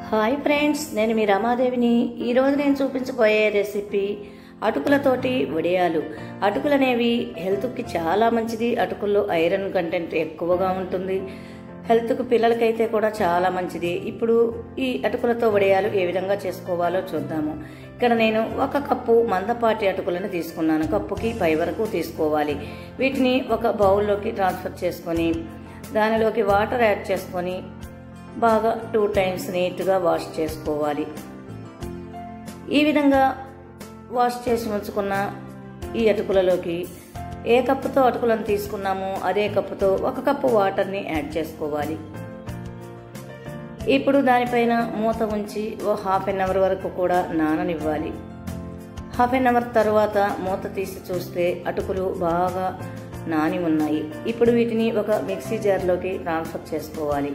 hi friends నేను మీ రమాదేవిని ఈరోజు నేను చూపించబోయే రెసిపీ అటుకులతోటి వడియాలు అటుకులు అనేవి హెల్త్కి చాలా మంచిది అటుకుల్లో ఐరన్ కంటెంట్ ఎక్కువగా ఉంటుంది హెల్త్కు పిల్లలకైతే కూడా చాలా మంచిది ఇప్పుడు ఈ అటుకులతో వడియాలు ఏ విధంగా చేసుకోవాలో చూద్దాము ఇక్కడ నేను ఒక కప్పు మందపాటి అటుకులను తీసుకున్నాను కప్పుకి పై వరకు తీసుకోవాలి వీటిని ఒక బౌల్లోకి ట్రాన్స్ఫర్ చేసుకొని దానిలోకి వాటర్ యాడ్ చేసుకొని బాగా టూ టైమ్స్ నీట్గా వాష్ చేసుకోవాలి ఈ విధంగా వాష్ చేసి ఉంచుకున్న ఈ అటుకులలోకి ఏ కప్పుతో అటుకులను తీసుకున్నామో అదే కప్పుతో ఒక కప్పు వాటర్ని యాడ్ చేసుకోవాలి ఇప్పుడు దానిపైన మూత ఉంచి ఓ హాఫ్ అన్ అవర్ వరకు కూడా నాననివ్వాలి హాఫ్ అన్ అవర్ తర్వాత మూత తీసి చూస్తే అటుకులు బాగా నాని ఉన్నాయి ఇప్పుడు వీటిని ఒక మిక్సీ జార్లోకి ట్రాన్స్ఫర్ చేసుకోవాలి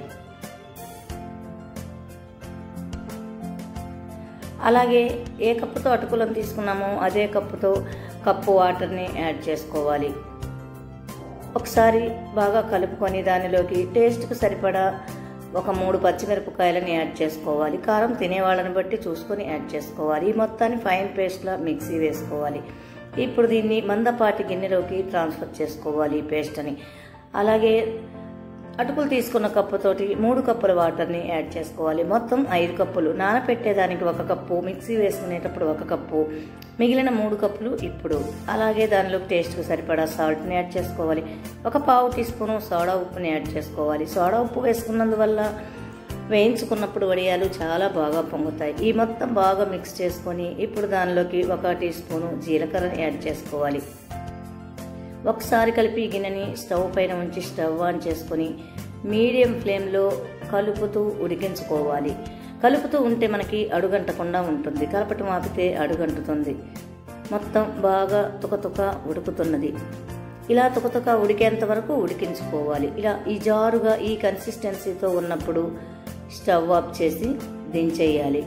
అలాగే ఏ కప్పుతో అటుకులను తీసుకున్నామో అదే కప్పుతో కప్పు వాటర్ని యాడ్ చేసుకోవాలి ఒకసారి బాగా కలుపుకొని దానిలోకి టేస్ట్కి సరిపడా ఒక మూడు పచ్చిమిరపకాయలను యాడ్ చేసుకోవాలి కారం తినేవాళ్ళని బట్టి చూసుకొని యాడ్ చేసుకోవాలి ఈ మొత్తాన్ని ఫైన్ పేస్ట్లా మిక్సీ వేసుకోవాలి ఇప్పుడు దీన్ని మందపాటి గిన్నెలోకి ట్రాన్స్ఫర్ చేసుకోవాలి ఈ పేస్ట్ని అలాగే అటుకులు తీసుకున్న కప్పుతోటి మూడు కప్పుల వాటర్ని యాడ్ చేసుకోవాలి మొత్తం ఐదు కప్పులు నానపెట్టేదానికి ఒక కప్పు మిక్సీ వేసుకునేటప్పుడు ఒక కప్పు మిగిలిన మూడు కప్పులు ఇప్పుడు అలాగే దానిలోకి టేస్ట్కి సరిపడా సాల్ట్ని యాడ్ చేసుకోవాలి ఒక పావు టీ స్పూను సోడా ఉప్పుని యాడ్ చేసుకోవాలి సోడా ఉప్పు వేసుకున్నందువల్ల వేయించుకున్నప్పుడు వడియాలు చాలా బాగా పొంగుతాయి ఈ మొత్తం బాగా మిక్స్ చేసుకొని ఇప్పుడు దానిలోకి ఒక టీ స్పూను జీలకర్రని యాడ్ చేసుకోవాలి ఒకసారి కలిపి గిన్నెని స్టవ్ పైన ఉంచి స్టవ్ ఆన్ చేసుకొని మీడియం ఫ్లేమ్లో కలుపుతూ ఉడికించుకోవాలి కలుపుతూ ఉంటే మనకి అడుగంటకుండా ఉంటుంది కలపటం ఆపితే అడుగంటుతుంది మొత్తం బాగా తుకతుక ఉడుకుతున్నది ఇలా తుకతుక ఉడికేంత వరకు ఉడికించుకోవాలి ఇలా ఈ జారుగా ఈ కన్సిస్టెన్సీతో ఉన్నప్పుడు స్టవ్ ఆఫ్ చేసి దించేయాలి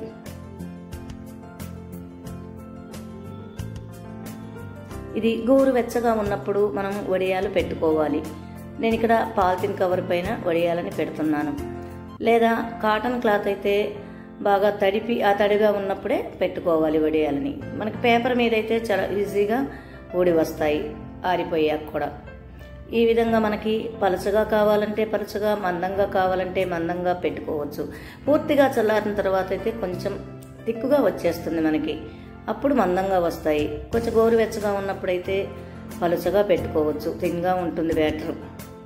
ఇది గోరు వెచ్చగా ఉన్నప్పుడు మనం వడియాలు పెట్టుకోవాలి నేను ఇక్కడ పాలిథిన్ కవర్ పైన వడియాలని పెడుతున్నాను లేదా కాటన్ క్లాత్ అయితే బాగా తడిపి ఆ తడిగా ఉన్నప్పుడే పెట్టుకోవాలి వడియాలని మనకి పేపర్ మీద అయితే చాలా ఈజీగా ఊడి వస్తాయి ఆరిపోయాక కూడా ఈ విధంగా మనకి పలచగా కావాలంటే పలచగా మందంగా కావాలంటే మందంగా పెట్టుకోవచ్చు పూర్తిగా చల్లారిన తర్వాత అయితే కొంచెం తిక్కుగా వచ్చేస్తుంది మనకి అప్పుడు మందంగా వస్తాయి కొంచెం గోరువెచ్చగా ఉన్నప్పుడైతే పలుచగా పెట్టుకోవచ్చు థిన్గా ఉంటుంది బ్యాటర్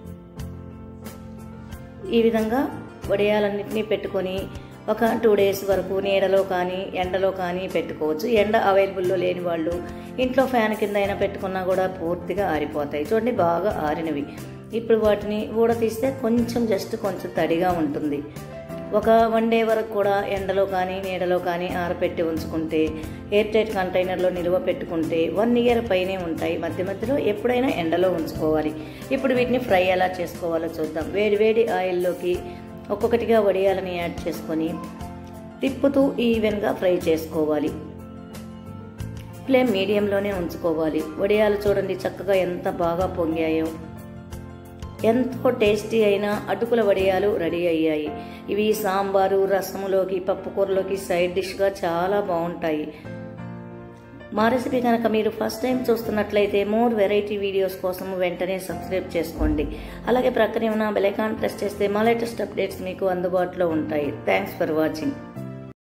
ఈ విధంగా వడియాలన్నింటినీ పెట్టుకొని ఒక టూ డేస్ వరకు నీడలో కానీ ఎండలో కానీ పెట్టుకోవచ్చు ఎండ అవైలబుల్లో లేని వాళ్ళు ఇంట్లో ఫ్యాన్ కింద అయినా పెట్టుకున్నా కూడా పూర్తిగా ఆరిపోతాయి చూడండి బాగా ఆరినవి ఇప్పుడు వాటిని ఊడ తీస్తే కొంచెం జస్ట్ కొంచెం తడిగా ఉంటుంది ఒక వన్ డే వరకు కూడా ఎండలో కానీ నీడలో కానీ ఆరపెట్టి ఉంచుకుంటే ఎయిర్ టైట్ కంటైనర్లో నిల్వ పెట్టుకుంటే వన్ ఇయర్ పైనే ఉంటాయి మధ్య మధ్యలో ఎప్పుడైనా ఎండలో ఉంచుకోవాలి ఇప్పుడు వీటిని ఫ్రై ఎలా చేసుకోవాలో చూద్దాం వేడి వేడి ఆయిల్లోకి ఒక్కొక్కటిగా వడియాలని యాడ్ చేసుకొని తిప్పుతూ ఈవెన్గా ఫ్రై చేసుకోవాలి ఫ్లేమ్ మీడియంలోనే ఉంచుకోవాలి వడియాలు చూడండి చక్కగా ఎంత బాగా పొంగాయో ఎంతో టేస్టీ అయిన అటుకుల వడియాలు రెడీ అయ్యాయి ఇవి సాంబారు రసములోకి పప్పుకూరలోకి సైడ్ డిష్గా చాలా బాగుంటాయి మా రెసిపీ కనుక మీరు ఫస్ట్ టైం చూస్తున్నట్లయితే మోర్ వెరైటీ వీడియోస్ కోసం వెంటనే సబ్స్క్రైబ్ చేసుకోండి అలాగే ప్రక్కనే ఉన్న బెలైకాన్ ప్రెస్ చేస్తే మా లేటెస్ట్ అప్డేట్స్ మీకు అందుబాటులో ఉంటాయి థ్యాంక్స్ ఫర్ వాచింగ్